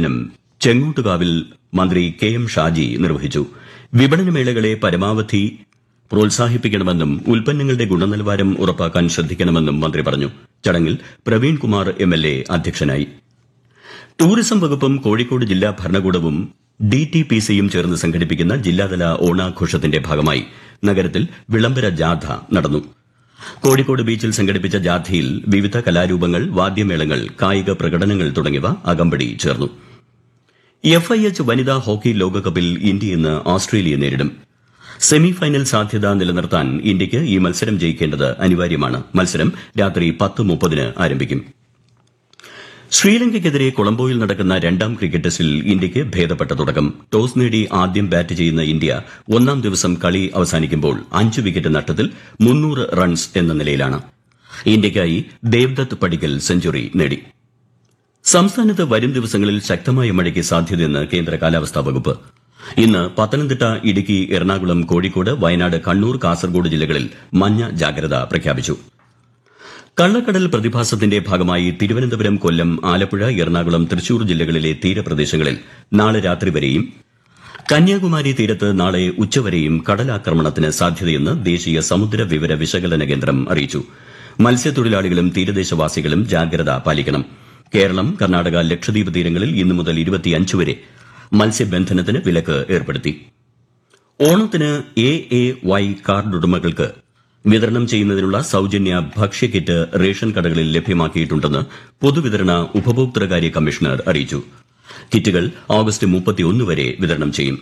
ഉദ്ഘാടനം ചെങ്ങോട്ടുകാവിൽ മന്ത്രി K M Shaji നിർവഹിച്ചു വിപണന മേളകളെ പരമാവധി പ്രോത്സാഹിപ്പിക്കണമെന്നും ഉൽപ്പന്നങ്ങളുടെ ഗുണനിലവാരം ഉറപ്പാക്കാൻ ശ്രദ്ധിക്കണമെന്നും മന്ത്രി പറഞ്ഞു ചടങ്ങിൽ പ്രവീൺ കുമാർ എംഎൽഎ അധ്യക്ഷനായി ടൂറിസം വകുപ്പും കോഴിക്കോട് ജില്ലാ ഭരണകൂടവും ഡി ടി പി സിയും ചേർന്ന് സംഘടിപ്പിക്കുന്ന ജില്ലാതല ഓണാഘോഷത്തിന്റെ ഭാഗമായി നഗരത്തിൽ വിളംബര ജാഥ നടന്നു കോഴിക്കോട് ബീച്ചിൽ സംഘടിപ്പിച്ച ജാഥയിൽ വിവിധ കലാരൂപങ്ങൾ വാദ്യമേളങ്ങൾ കായിക പ്രകടനങ്ങൾ തുടങ്ങിയവ അകമ്പടി ചേർന്നു എഫ്ഐഎച്ച് വനിതാ ഹോക്കി ലോകകപ്പിൽ ഇന്ത്യ ഇന്ന് ഓസ്ട്രേലിയയെ നേരിടും സെമി ഫൈനൽ സാധ്യത നിലനിർത്താൻ ഇന്ത്യയ്ക്ക് ഈ മത്സരം ജയിക്കേണ്ടത് അനിവാര്യമാണ് മത്സരം രാത്രി പത്ത് മുപ്പതിന് ആരംഭിക്കും ശ്രീലങ്കയ്ക്കെതിരെ കൊളംബോയിൽ നടക്കുന്ന രണ്ടാം ക്രിക്കറ്റ് ടെസ്റ്റിൽ ഇന്ത്യയ്ക്ക് ഭേദപ്പെട്ട തുടക്കം ടോസ് നേടി ആദ്യം ബാറ്റ് ചെയ്യുന്ന ഇന്ത്യ ഒന്നാം ദിവസം കളി അവസാനിക്കുമ്പോൾ അഞ്ച് വിക്കറ്റ് നഷ്ടത്തിൽ മുന്നൂറ് റൺസ് എന്ന നിലയിലാണ് ഇന്ത്യയ്ക്കായി ദേവ്ദത്ത് പടിക്കൽ സെഞ്ചുറി നേടി സംസ്ഥാനത്ത് വരും ദിവസങ്ങളിൽ ശക്തമായ മഴയ്ക്ക് സാധ്യതയെന്ന് കേന്ദ്ര കാലാവസ്ഥാ വകുപ്പ് ഇന്ന് പത്തനംതിട്ട ഇടുക്കി എറണാകുളം കോഴിക്കോട് വയനാട് കണ്ണൂർ കാസർഗോഡ് ജില്ലകളിൽ മഞ്ഞ ജാഗ്രത പ്രഖ്യാപിച്ചു കള്ളക്കടൽ പ്രതിഭാസത്തിന്റെ ഭാഗമായി തിരുവനന്തപുരം കൊല്ലം ആലപ്പുഴ എറണാകുളം തൃശൂർ ജില്ലകളിലെ തീരപ്രദേശങ്ങളിൽ നാളെ രാത്രി വരെയും കന്യാകുമാരി തീരത്ത് നാളെ ഉച്ചവരെയും കടലാക്രമണത്തിന് സാധ്യതയെന്ന് ദേശീയ സമുദ്ര വിവര വിശകലന കേന്ദ്രം അറിയിച്ചു മത്സ്യത്തൊഴിലാളികളും തീരദേശവാസികളും ജാഗ്രത പാലിക്കണം കേരളം കർണാടക ലക്ഷദ്വീപ് തീരങ്ങളിൽ ഇന്നു മുതൽ ഇരുപത്തിയഞ്ച് വരെ മത്സ്യബന്ധനത്തിന് വിലക്ക് ഏർപ്പെടുത്തി ഓണത്തിന് എ എ വൈ കാർഡ് ഉടമകൾക്ക് വിതരണം ചെയ്യുന്നതിനുള്ള സൌജന്യ ഭക്ഷ്യക്കിറ്റ് റേഷൻ കടകളിൽ ലഭ്യമാക്കിയിട്ടുണ്ടെന്ന് പൊതുവിതരണ ഉപഭോക്തൃകാര്യ കമ്മീഷണർ അറിയിച്ചു കിറ്റുകൾ ഓഗസ്റ്റ് മുപ്പത്തിയൊന്ന് വരെ വിതരണം ചെയ്യും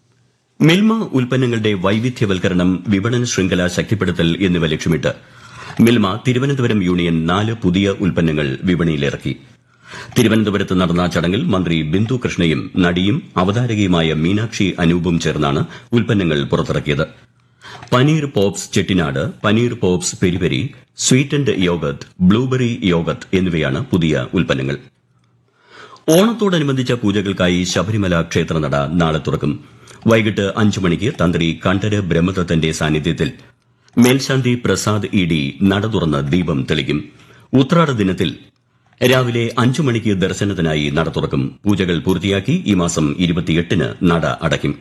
മിൽമ ഉൽപ്പന്നങ്ങളുടെ വൈവിധ്യവൽക്കരണം വിപണന ശൃംഖല ശക്തിപ്പെടുത്തൽ എന്നിവ ലക്ഷ്യമിട്ട് മിൽമ തിരുവനന്തപുരം യൂണിയൻ നാല് പുതിയ ഉൽപ്പന്നങ്ങൾ വിപണിയിലിറക്കി തിരുവനന്തപുരത്ത് നടന്ന ചടങ്ങിൽ മന്ത്രി ബിന്ദു കൃഷ്ണയും നടിയും അവതാരകയുമായ മീനാക്ഷി അനൂപും ചേർന്നാണ് ഉൽപ്പന്നങ്ങൾ പുറത്തിറക്കിയത് paneer pops Chettinad paneer pops peri peri sweetened yogurt blueberry yogurt എന്നിവയാണ് പുതിയ ഉൽപ്പന്നങ്ങൾ ഓണത്തോടനുബന്ധിച്ച പൂജകൾക്കായി ശബരിമല ക്ഷേത്രനട നാളെ തുറക്കും വൈകിട്ട് അഞ്ചു മണിക്ക് തന്ത്രി കണ്ഠര് ബ്രഹ്മദത്തന്റെ സാന്നിധ്യത്തിൽ മേൽശാന്തി പ്രസാദ് ഇ ഡി നട തുറന്ന് ദീപം തെളിക്കും ഉത്രാട ദിനത്തിൽ രാവിലെ അഞ്ചു മണിക്ക് ദർശനത്തിനായി നട തുറക്കും പൂജകൾ പൂർത്തിയാക്കി ഈ മാസം ഇരുപത്തിയെട്ടിന് നട അടയ്ക്കും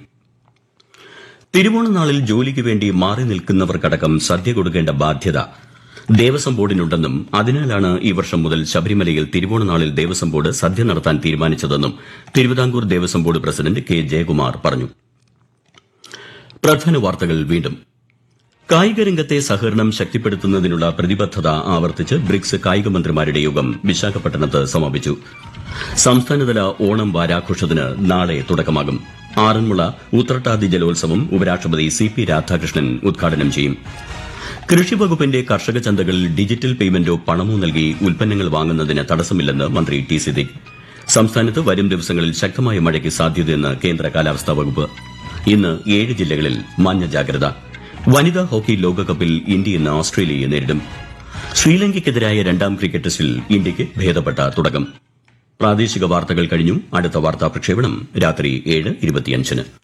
തിരുവോണനാളിൽ ജോലിക്ക് വേണ്ടി മാറി നിൽക്കുന്നവർക്കടക്കം സദ്യ കൊടുക്കേണ്ട ബാധ്യത ദേവസ്വം ബോർഡിനുണ്ടെന്നും അതിനാലാണ് ഈ വർഷം മുതൽ ശബരിമലയിൽ തിരുവോണനാളിൽ ദേവസ്വം ബോർഡ് സദ്യ നടത്താൻ തീരുമാനിച്ചതെന്നും Travancore Devaswom board president K Jayakumar പറഞ്ഞു പ്രധാന വാർത്തകൾ വീണ്ടും കായിക രംഗത്തെ സഹകരണം ശക്തിപ്പെടുത്തുന്നതിനുള്ള പ്രതിബദ്ധത ആവർത്തിച്ച് ബ്രിക്സ് കായിക മന്ത്രിമാരുടെ യോഗം വിശാഖപട്ടണത്ത് സമാപിച്ചു സംസ്ഥാനതല ഓണം വാരാഘോഷത്തിന് നാളെ തുടക്കമാകും ആറന്മുള ഉത്രട്ടാതി ജലോത്സവം ഉപരാഷ്ട്രപതി സി പി രാധാകൃഷ്ണൻ ഉദ്ഘാടനം ചെയ്യും കൃഷി വകുപ്പിന്റെ കർഷക ചന്തകളിൽ ഡിജിറ്റൽ പേയ്മെന്റോ പണമോ നൽകി ഉൽപ്പന്നങ്ങൾ വാങ്ങുന്നതിന് തടസ്സമില്ലെന്ന് മന്ത്രി ടി സിദ്ദിഖ് സംസ്ഥാനത്ത് വരും ദിവസങ്ങളിൽ ശക്തമായ മഴയ്ക്ക് സാധ്യതയെന്ന് കേന്ദ്ര കാലാവസ്ഥാ വകുപ്പ് ഇന്ന് ഏഴ് ജില്ലകളിൽ മഞ്ഞ ജാഗ്രത വനിതാ ഹോക്കി ലോകകപ്പിൽ ഇന്ത്യ ഇന്ന് ഓസ്ട്രേലിയയെ നേരിടും ശ്രീലങ്കയ്ക്കെതിരായ രണ്ടാം ക്രിക്കറ്റ് ടെസ്റ്റിൽ ഇന്ത്യയ്ക്ക് ഭേദപ്പെട്ട തുടക്കം പ്രാദേശിക വാർത്തകൾ കഴിഞ്ഞു അടുത്ത വാർത്താ പ്രക്ഷേപണം രാത്രി ഏഴ് ഇരുപത്തിയഞ്ചിന്